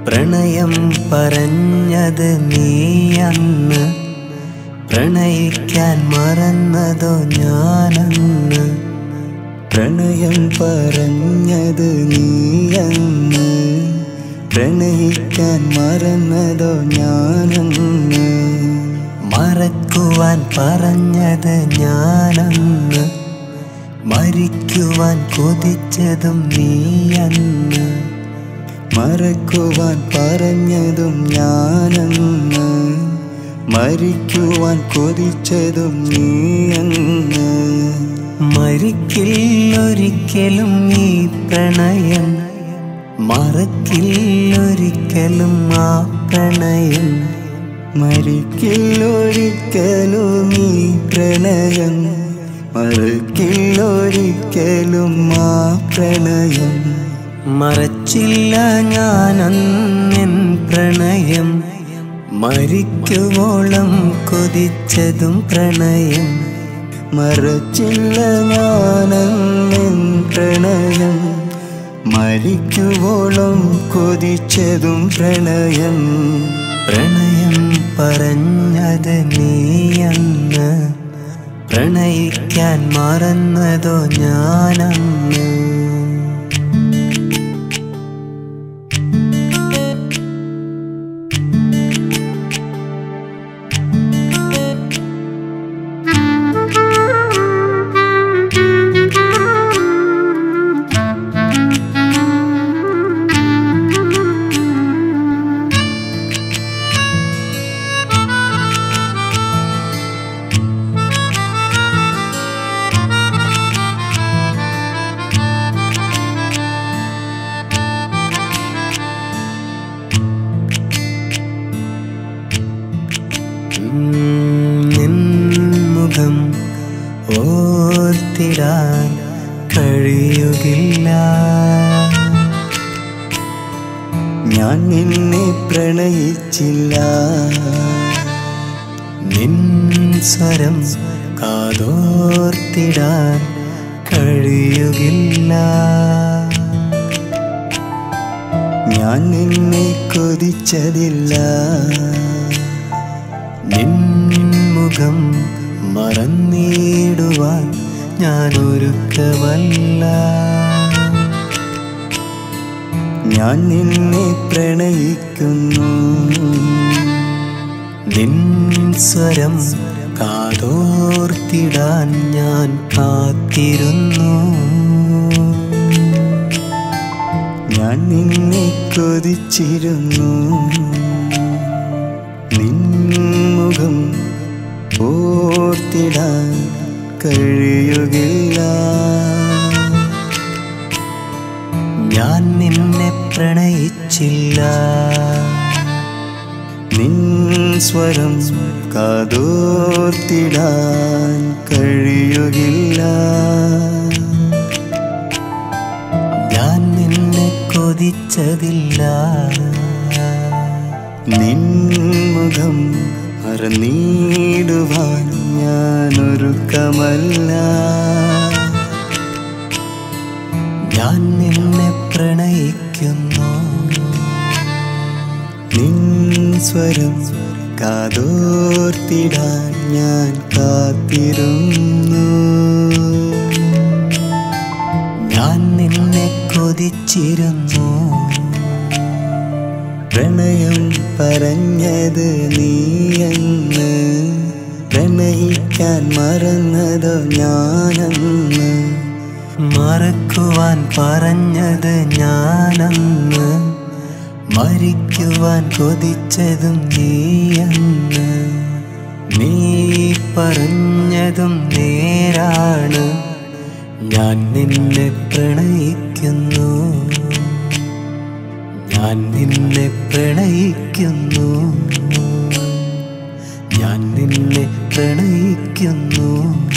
പ്രണയം പറഞ്ഞത് നീ അന്ന് പ്രണയിക്കാൻ മറന്നതോ ഞാനന്ന് പ്രണയം പറഞ്ഞത് നീയന്ന് പ്രണയിക്കാൻ മറന്നതോ ഞാനന്ന് മറക്കുവാൻ പറഞ്ഞത് ഞാനന്ന് മരിക്കുവാൻ കൊതിച്ചതും നീയന്ന് മറക്കുവാൻ പറഞ്ഞതും ഞാനന്ന് മരിക്കുവാൻ കൊതിച്ചതും നീയന്ന് മരിക്കില്ലൊരിക്കലും ഈ പ്രണയം മറക്കില്ലൊരിക്കലും ആ പ്രണയം മരിക്കില്ലൊരിക്കലും ഈ പ്രണയം മറക്കില്ലൊരിക്കലും ആ പ്രണയം മറച്ചില്ല ഞാനന്നെൻ പ്രണയം മരിക്കുവോളം കൊതിച്ചതും പ്രണയം മറച്ചില്ല ഞാനെന്നിൻ പ്രണയം മരിക്കുവോളം കൊതിച്ചതും പ്രണയം പ്രണയം പറഞ്ഞത് നീയന്ന് പ്രണയിക്കാൻ മറന്നതോ ഞാനന്ന് നിൻമുഖം ഓർത്തിടാൻ കഴിയുകില്ല ഞാൻ നിന്നെ പ്രണയിച്ചില്ല നിൻ സ്വരം കാതോർത്തിടാൻ കഴിയുകില്ല ഞാൻ നിന്നെ കൊതിച്ചതില്ല നിൻമുഖം മറന്നിടുവാൻ ഞാൻ ഒരുക്കമല്ല ഞാൻ നിന്നെ പ്രണയിക്കുന്നു നിൻ സ്വരം കാതോർത്തിടാൻ ഞാൻ കാത്തിരുന്നു ഞാൻ നിന്നെ കൊതിച്ചിരുന്നു നിൻമുഖം ഓർത്തിടാൻ കഴിയുകില്ല ഞാൻ നിന്നെ പ്രണയിച്ചില്ല നിൻ സ്വരം കാതോർത്തിടാൻ കഴിയുകില്ല ഞാൻ നിന്നെ കൊതിച്ചതില്ല നിൻ മുഖം മറന്നിടുവാൻ ഞാനൊരുക്കമല്ല ഞാൻ നിന്നെ പ്രണയിക്കുന്നു നിൻ സ്വരം കാതോർത്തിടാൻ ഞാൻ കാത്തിരുന്നു ഞാൻ നിന്നെ കൊതിച്ചിരുന്നു പ്രണയം പറഞ്ഞത് നീയെന്ന് പ്രണയിക്കാൻ മറന്നതോ ഞാനെന്ന് മറക്കുവാൻ പറഞ്ഞത് ഞാനന്ന് മരിക്കുവാൻ കൊതിച്ചതും നീയന്ന് നീ പറഞ്ഞതും നേരാണ് ഞാൻ നിന്നെ പ്രണയിക്കുന്നു ഞാൻ നിന്നെ പ്രണയിക്കുന്നു ഞാൻ നിന്നെ പ്രണയിക്കുന്നു